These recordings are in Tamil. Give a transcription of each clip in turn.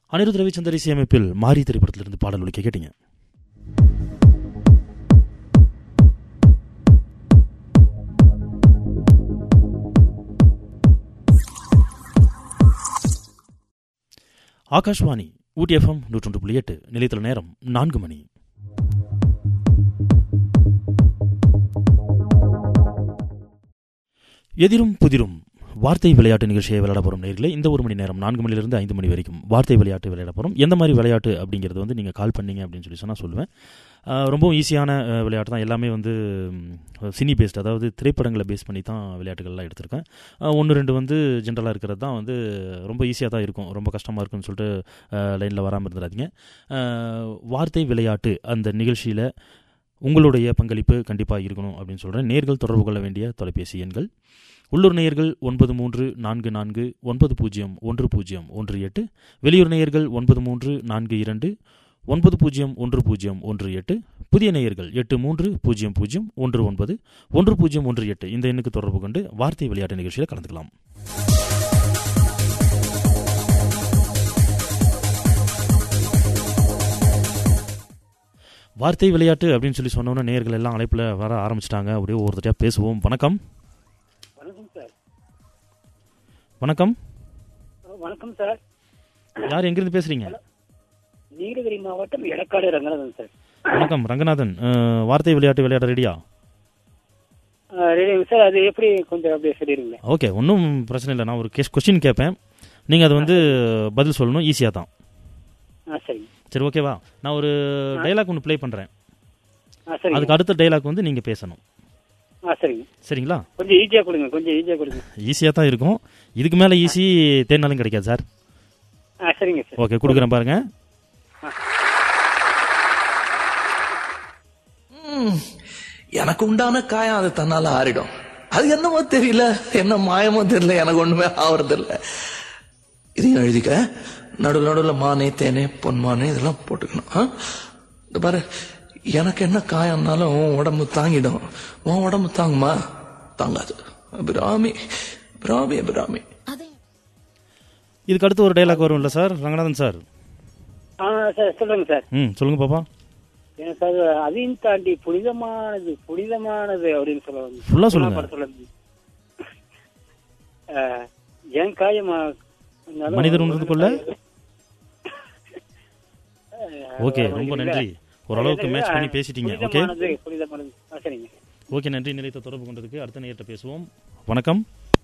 அனிருத் ரவிச்சந்தர் இசையமைப்பில் மாரி திரைப்படத்திலிருந்து பாடல் ஒலிக்க கேட்டீங்க ஆகாஷ்வாணி ஊட்டி எஃப்எம் நூற்றொன்று புள்ளி எட்டு நிலையத்தில் நேரம் நான்கு மணி எதிரும் புதிரும் வார்த்தை விளையாட்டு நிகழ்ச்சியை விளையாட போகிறோம் நேர்களே இந்த ஒரு மணி நேரம் நான்கு மணிலிருந்து ஐந்து மணி வரைக்கும் வார்த்தை விளையாட்டு விளையாட போகிறோம் எந்த மாதிரி விளையாட்டு அப்படிங்கிறது வந்து நீங்கள் கால் பண்ணீங்க அப்படின்னு சொல்லி சொன்னால் சொல்லுவேன் ஆஹ் ரொம்பவும் ஈஸியான அஹ், விளையாட்டு தான் எல்லாமே வந்து ம், சினி பேஸ்ட் அதாவது திரைப்படங்களை பேஸ் பண்ணி தான் விளையாட்டுகள்லாம் எடுத்திருக்கேன் ஒன்று ரெண்டு வந்து ஜென்ரலாக இருக்கிறது தான் வந்து ரொம்ப ஈஸியாக தான் இருக்கும் ரொம்ப கஷ்டமாக இருக்குன்னு சொல்லிட்டு லைனில் வராமல் இருந்துடாதீங்க ஆஹ், வார்த்தை விளையாட்டு அந்த நிகழ்ச்சியில் உங்களுடைய பங்களிப்பு கண்டிப்பாக இருக்கணும் அப்படின்னு சொல்கிறேன் நேர்கள் தொடர்பு கொள்ள வேண்டிய தொலைபேசி எண்கள் உள்ளூர் நேயர்கள் ஒன்பது மூன்று நான்கு நான்கு ஒன்பது பூஜ்ஜியம் ஒன்று பூஜ்ஜியம் ஒன்று எட்டு வெளியூர் நேயர்கள் ஒன்பது மூன்று நான்கு இரண்டு ஒன்பது பூஜ்ஜியம் ஒன்று பூஜ்ஜியம் ஒன்று எட்டு புதிய நேயர்கள் எட்டு மூன்று பூஜ்ஜியம் பூஜ்ஜியம் ஒன்று ஒன்பது ஒன்று பூஜ்ஜியம் ஒன்று எட்டு இந்த எண்ணுக்கு தொடர்பு கொண்டு வார்த்தை விளையாட்டு நிகழ்ச்சியில் கலந்துக்கலாம் வார்த்தை விளையாட்டு அப்படின்னு சொல்லி சொன்னோன்னே நேயர்கள் எல்லாம் அழைப்பில் வர ஆரம்பிச்சிட்டாங்க அப்படியே ஒவ்வொருத்தரையாக பேசுவோம் வணக்கம் வணக்கம் சார் வணக்கம் வணக்கம் சார் யார் எங்கிருந்து பேசுறீங்க நீலகிரி மாவட்டம் எடக்காடு ரங்கநாதன் சார் வணக்கம் ரங்கநாதன் அஹ், வார்த்தை விளையாட்டு விளையாட ரெடியா ஆ, ரெடி சார் அது எப்படி கொஞ்சம் அப்படியே சொல்லிடுங்களேன் ஓகே ஒன்றும் பிரச்சனை இல்லை நான் ஒரு கேஸ் கொஸ்டின் கேட்பேன் நீங்கள் அது வந்து பதில் சொல்லணும் ஈஸியாக தான் ஆ சரிங்க சரி ஓகேவா நான் ஒரு டைலாக் ஒன்று ப்ளே பண்ணுறேன் ஆ சரிங்க அதுக்கு அடுத்த டைலாக் வந்து நீங்கள் பேசணும் ஆ சரிங்க சரிங்களா கொஞ்சம் ஈஸியாக கொடுங்க கொஞ்சம் ஈஸியாக கொடுங்க ஈஸியாக தான் இருக்கும் இதுக்கு மேலே ஈஸி தேடினாலும் கிடைக்காது சார் ஆ சரிங்க சார் ஓகே கொடுக்குறேன் பாருங்க ம், எனக்கு உண்டான காயம் அது தன்னால ஆறிடும் அது என்னமோ தெரியல என்ன மாயமோ தெரியல எனக்கு ஒண்ணுமே ஆவறது இல்ல இதையும் எழுதிக்க நடுவில் நடுவில் மானே தேனே பொன்மானே இதெல்லாம் போட்டுக்கணும் ஆ? இந்த பாரு எனக்கு என்ன காயம்னாலும் உன் உடம்பு தாங்கிடும் உன் உடம்பு தாங்குமா தாங்காது அபிராமி அபிராமி அபிராமி இதுக்கு அடுத்து ஒரு டைலாக் வரும் இல்லை சார் ரங்கநாதன் சார் ஆ சார் சொல்லுங்க சார் ம் சொல்லுங்க பாப்பா ஏன் சார் அதையும் தாண்டி புனிதமானது புனிதமானது அப்படின்னு சொல்லுவாங்க Full ஆ சொல்லுங்க. படத்துல இருந்து. ஆ, என் காயமா இருந்தாலும் மனிதர் உணர்ந்துகொள்ள? ஆ, ஓகே வர ரொம்ப முடியல. நன்றி ஓரளவுக்கு மேட்ச் பண்ணி பேசிட்டீங்க ஓகே புனிதமானது புனிதமானது ஆ சரிங்க ஓகே நன்றி நிலையத்தை தொடர்பு கொண்டதுக்கு அடுத்த நேரத்தை பேசுவோம் வணக்கம்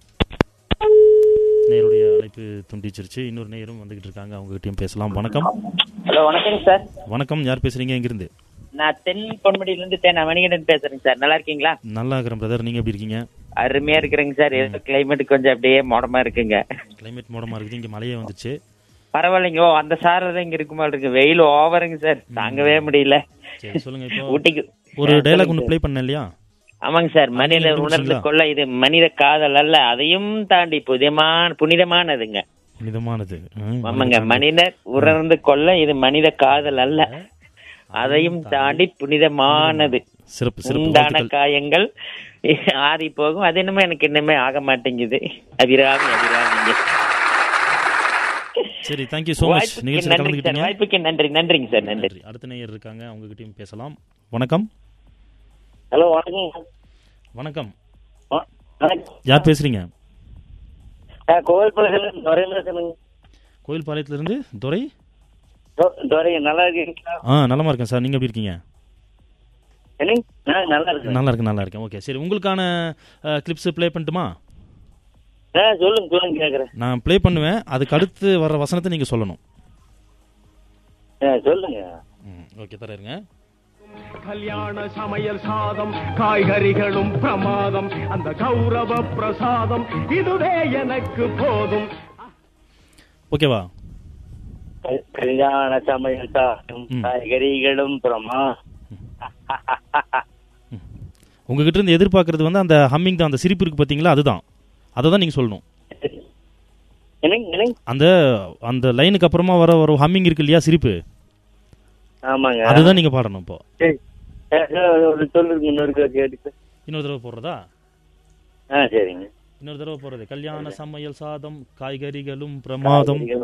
நேருடைய அழைப்பு துண்டிச்சிருச்சு இன்னொரு நேரும் வந்துகிட்டு இருக்காங்க அவங்ககிட்டயும் பேசலாம் வணக்கம் ஹலோ வணக்கங்க சார் வணக்கம் யார் பேசுறீங்க எங்கிருந்து நான் தென் பொன்முடியில இருந்து தேன் மணிகண்டன் பேசுறேங்க சார் நல்லா இருக்கீங்களா நல்லா இருக்கிறேன் பிரதர் நீங்க எப்படி இருக்கீங்க அருமையா இருக்கிறேங்க சார் ஏதோ கிளைமேட் கொஞ்சம் அப்படியே மோடமா இருக்குங்க கிளைமேட் மோடமா இருக்குது இங்க மழையே வந்துச்சு பரவாயில்லைங்க ஓ அந்த சார் தான் இங்க இருக்குமா இருக்கு வெயில் ஓவருங்க சார் தாங்கவே முடியல சரி சொல்லுங்க இப்போ ஊட்டிக்கு ஒரு ஆ, டைலாக் சொல்லுங்க ஒன்று சார். ப்ளே பண்ணேன் இல்லையா ஆமாங்க சார் மனிதர் நீங்க உணர்ந்து கண்டுபிடிச்சீங்களா? கொள்ள இது மனித காதல் அல்ல அதையும் தாண்டி புனிதமான புனிதமானதுங்க புனிதமானது ம், ஆமாங்க மனிதர் உணர்ந்து கொள்ள இது மனித காதல் அல்ல அதையும் தாண்டி புனிதமானது சிறப்பு சிறப்பு உண்டான வாழ்த்துக்கள். காயங்கள் ஆறி போகும் அது என்னமோ எனக்கு இன்னுமே ஆக மாட்டேங்குது அபிராமி அபிராமிங்க சரி தேங்க்யூ ஸோ மச் வாய்ப்புக்கு நிகழ்ச்சியில் நன்றி சார் கலந்துக்கிட்டீங்க வாய்ப்புக்கு நன்றி நன்றிங்க சார் நன்றி நன்றி அடுத்த நேயர் இருக்காங்க அவங்க கிட்டயும் பேசலாம் வணக்கம் ஹலோ வணக்கம் வணக்கம் வ- வணக்கம் யார் பேசுறீங்க ஆ, கோவில்பாளையத்துல துரையில சொல்லுங்க கோயில் பாளையத்திலிருந்து துரை தொ- துரை நல்லா இருக்கீங்களா ஆ நலமா இருக்கேன் சார் நீங்க எப்படி இருக்கீங்க என்னங்க ஆ, நல்லா இருக்கு நல்லா இருக்கேன் நல்லா இருக்கேன் ஓகே சரி உங்களுக்கான கிளிப்ஸ் ப்ளே பண்ணட்டுமா ஆ சொல்லுங்க சொல்லுங்க கேக்குறேன் நான் ப்ளே பண்ணுவேன் அதுக்கு அடுத்து வர்ற வசனத்தை நீங்க சொல்லணும் ஆ, சொல்லுங்க ம் ஓகே தர இருங்க கல்யாண சமையல் சாதம் காய்கறிகளும் பிரமாதம் அந்த கௌரவ பிரசாதம் இதுவே எனக்கு போதும் ஓகேவா கல்- கல்யாண சமையல் சாதம் ம். காய்கறிகளும் பிரமா உங்ககிட்ட இருந்து எதிர்பார்க்கறது வந்து அந்த ஹம்மிங் தான் அந்த சிரிப்பு இருக்கு பார்த்தீங்களா அதுதான் அதை தான் நீங்கள் சொல்லணும் என்னங்க என்னங்க அந்த அந்த லைனுக்கு அப்புறமா வர ஒரு ஹம்மிங் இருக்கு இல்லையா சிரிப்பு ஆமாங்க அதுதான் நீங்கள் பாடணும் இப்போ சரி. ஆ, ஒரு சொல்லுங்க இன்னொரு கேட்டு இன்னொரு தடவை போடுறதா ஆ சரிங்க இன்னொரு தடவை போடுறது கல்யாண சமையல் சாதம் காய்கறிகளும் பிரமாதம் காய்கறிகளும்